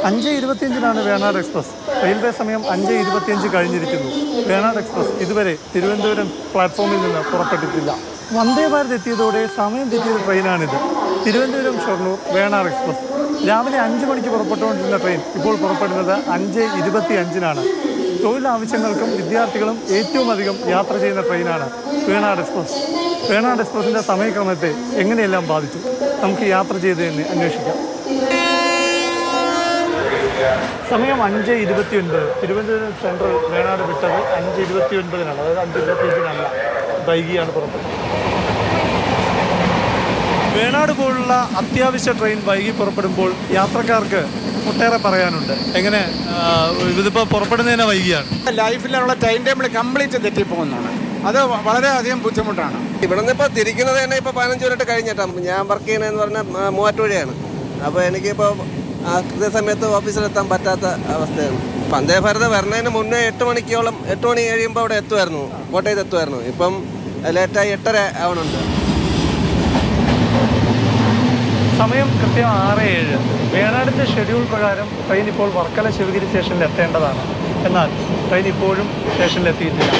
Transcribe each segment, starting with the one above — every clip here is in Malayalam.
അഞ്ച് ഇരുപത്തിയഞ്ചിനാണ് വേണാട് എക്സ്പ്രസ് റെയിൽവേ സമയം അഞ്ച് ഇരുപത്തിയഞ്ച് കഴിഞ്ഞിരിക്കുന്നു വേണാട് എക്സ്പ്രസ് ഇതുവരെ തിരുവനന്തപുരം പ്ലാറ്റ്ഫോമിൽ നിന്ന് പുറപ്പെട്ടിട്ടില്ല വന്ദേ ഭാരത് എത്തിയതോടെ സമയം തെറ്റിയ ട്രെയിനാണിത് തിരുവനന്തപുരം ഷൊർണൂർ വേണാട് എക്സ്പ്രസ് രാവിലെ അഞ്ച് മണിക്ക് പുറപ്പെട്ടുകൊണ്ടിരുന്ന ട്രെയിൻ ഇപ്പോൾ പുറപ്പെടുന്നത് അഞ്ച് ഇരുപത്തി അഞ്ചിനാണ് തൊഴിൽ ആവശ്യങ്ങൾക്കും വിദ്യാർത്ഥികളും ഏറ്റവും അധികം യാത്ര ചെയ്യുന്ന ട്രെയിനാണ് വേണാട് എക്സ്പ്രസ് വേണാട് എക്സ്പ്രസിൻ്റെ സമയക്രമത്തെ എങ്ങനെയെല്ലാം ബാധിച്ചു നമുക്ക് യാത്ര ചെയ്ത് തന്നെ അന്വേഷിക്കാം സമയം അഞ്ച് ഇരുപത്തി ഒൻപത് തിരുവനന്തപുരം സെൻട്രൽ വേണാട് വിട്ടത് അഞ്ച് ഇരുപത്തി ഒൻപതിനാണ് അതായത് അഞ്ച് ഇരുപത്തിയഞ്ചിനല്ല വൈകിയാണ് പുറപ്പെട്ടത് വേണാട് പോലുള്ള അത്യാവശ്യ ട്രെയിൻ വൈകി പുറപ്പെടുമ്പോൾ യാത്രക്കാർക്ക് ഒട്ടേറെ പറയാനുണ്ട് എങ്ങനെ ആ, ഇതിപ്പോൾ പുറപ്പെടുന്നതിനെ വൈകിയാണ് ലൈഫിലുള്ള ടൈം ടേബിൾ കംപ്ലീറ്റ് തെറ്റിപ്പോകുന്നതാണ് അത് വളരെയധികം ബുദ്ധിമുട്ടാണ് ഇവിടെ നിന്ന് ഇപ്പോൾ തിരിക്കുന്നത് തന്നെ ഇപ്പോൾ പതിനഞ്ച് മിനിറ്റ് കഴിഞ്ഞിട്ടാണ് ഞാൻ വർക്ക് ചെയ്യുന്നതെന്ന് പറഞ്ഞാൽ ആ, മൂവാറ്റുപുഴയാണ് അപ്പോൾ എനിക്കിപ്പോൾ ആ കൃത്യസമയത്ത് ഓഫീസിലെത്താൻ പറ്റാത്ത അവസ്ഥയാണ് വന്ദേ ഭാരത് വരുന്നതിന് മുന്നേ എട്ട് മണിക്കോളം എട്ട് മണി കഴിയുമ്പോൾ അവിടെ എത്തുമായിരുന്നു കോട്ടയത്ത് എത്തുമായിരുന്നു ഇപ്പം ലേറ്റായി എട്ടര ആവണുണ്ട് സമയം കൃത്യം ആറ് ഏഴ് വേണാടിൻ്റെ ഷെഡ്യൂൾ പ്രകാരം ട്രെയിൻ ഇപ്പോൾ വർക്കല ശിവഗിരി സ്റ്റേഷനിൽ എത്തേണ്ടതാണ് എന്നാൽ ട്രെയിൻ ഇപ്പോഴും സ്റ്റേഷനിൽ എത്തിയിട്ടില്ല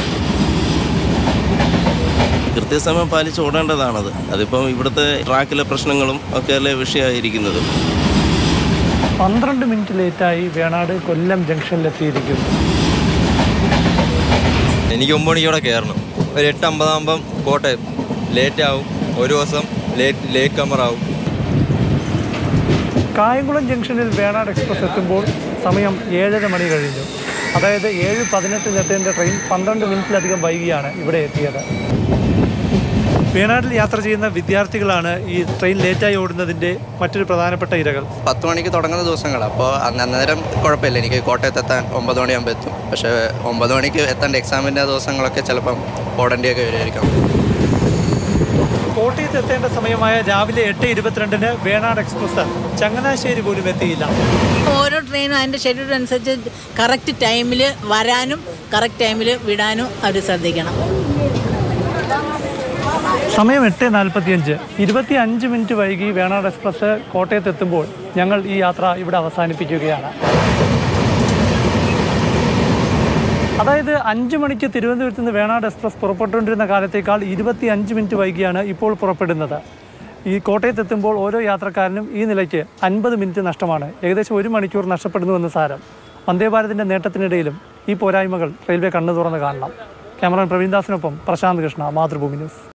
കൃത്യസമയം പാലിച്ച് ഓടേണ്ടതാണത് അതിപ്പം ഇവിടുത്തെ ട്രാക്കിലെ പ്രശ്നങ്ങളും ഒക്കെയല്ലേ വിഷയമായിരിക്കുന്നത് പന്ത്രണ്ട് മിനിറ്റ് ലേറ്റായി വേണാട് കൊല്ലം ജംഗ്ഷനിൽ എത്തിയിരിക്കുന്നു എനിക്ക് ഒമ്പത് മണിക്കോടെ കയറണം ഒരു എട്ട് അമ്പതാകുമ്പം കോട്ടയം ലേറ്റ് ആവും ഒരു ദിവസം ലേറ്റ് ലേറ്റ് കമർ ആവും കായംകുളം ജംഗ്ഷനിൽ വേണാട് എക്സ്പ്രസ് എത്തുമ്പോൾ സമയം ഏഴര മണി കഴിഞ്ഞു അതായത് ഏഴ് പതിനെട്ടിന് എത്തേണ്ട ട്രെയിൻ പന്ത്രണ്ട് മിനിറ്റിലധികം വൈകിയാണ് ഇവിടെ എത്തിയത് വേണാടിൽ യാത്ര ചെയ്യുന്ന വിദ്യാർത്ഥികളാണ് ഈ ട്രെയിൻ ലേറ്റായി ഓടുന്നതിൻ്റെ മറ്റൊരു പ്രധാനപ്പെട്ട ഇരകൾ പത്ത് മണിക്ക് തുടങ്ങുന്ന ദിവസങ്ങൾ അപ്പോൾ അന്ന് അന്നേരം കുഴപ്പമില്ല എനിക്ക് കോട്ടയത്ത് എത്താൻ ഒമ്പത് മണിയാകുമ്പോൾ എത്തും പക്ഷേ ഒമ്പത് മണിക്ക് എത്തേണ്ട എക്സാമിൻ്റെ ദിവസങ്ങളൊക്കെ ചിലപ്പം ഓടേണ്ടിയൊക്കെ വരുമായിരിക്കും കോട്ടയത്ത് എത്തേണ്ട സമയമായ രാവിലെ എട്ട് ഇരുപത്തിരണ്ടിന് വേണാട് എക്സ്പ്രസ് ചങ്ങനാശ്ശേരി പോലും എത്തിയില്ല ഓരോ ട്രെയിനും അതിൻ്റെ ഷെഡ്യൂൾ അനുസരിച്ച് കറക്റ്റ് ടൈമിൽ വരാനും കറക്റ്റ് ടൈമിൽ വിടാനും അവർ ശ്രദ്ധിക്കണം സമയം എട്ട് നാൽപ്പത്തിയഞ്ച് ഇരുപത്തി അഞ്ച് മിനിറ്റ് വൈകി വേണാട് എക്സ്പ്രസ് കോട്ടയത്ത് എത്തുമ്പോൾ ഞങ്ങൾ ഈ യാത്ര ഇവിടെ അവസാനിപ്പിക്കുകയാണ് അതായത് അഞ്ച് മണിക്ക് തിരുവനന്തപുരത്ത് നിന്ന് വേണാട് എക്സ്പ്രസ് പുറപ്പെട്ടുകൊണ്ടിരുന്ന കാലത്തേക്കാൾ ഇരുപത്തി അഞ്ച് മിനിറ്റ് വൈകിയാണ് ഇപ്പോൾ പുറപ്പെടുന്നത് ഈ കോട്ടയത്ത് എത്തുമ്പോൾ ഓരോ യാത്രക്കാരനും ഈ നിലയ്ക്ക് അൻപത് മിനിറ്റ് നഷ്ടമാണ് ഏകദേശം ഒരു മണിക്കൂർ നഷ്ടപ്പെടുന്നുവെന്ന് സാരം വന്ദേ ഭാരതിൻ്റെ നേട്ടത്തിനിടയിലും ഈ പോരായ്മകൾ റെയിൽവേ കണ്ണു തുറന്ന് കാണണം ക്യാമറമാൻ പ്രവീൺദാസിനൊപ്പം പ്രശാന്ത് കൃഷ്ണ മാതൃഭൂമി ന്യൂസ്